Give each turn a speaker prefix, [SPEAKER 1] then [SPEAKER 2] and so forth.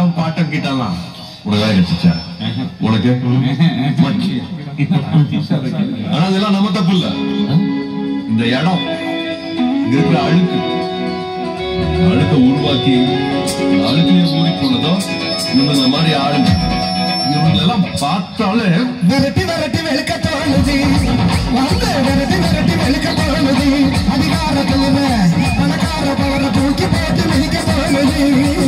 [SPEAKER 1] ஆட்டம் bottom கிட்டலாம் உனக்கு வேலை கிடைச்சிச்சா உனக்கு மச்சி. ஆனா அதெல்லாம் நம்ம தப்பு இல்ல இந்த இடம் இங்க இருக்கிற அழுக்கு இந்த அழுக்க உருவாக்கி இந்த அழுக்கையை மூடி போனதோ இவங்க இந்த மாதிரி ஆளுங்க இவங்க எல்லாம் பார்த்தாலே
[SPEAKER 2] விரட்டி விரட்டி வெளுக்க தோணுது வந்து விரட்டி விரட்டி வெளுக்க தோணுது அதிகாரத்துல பணக்கார பவரை தூக்கி போட்டு மிதிக்க தோணுது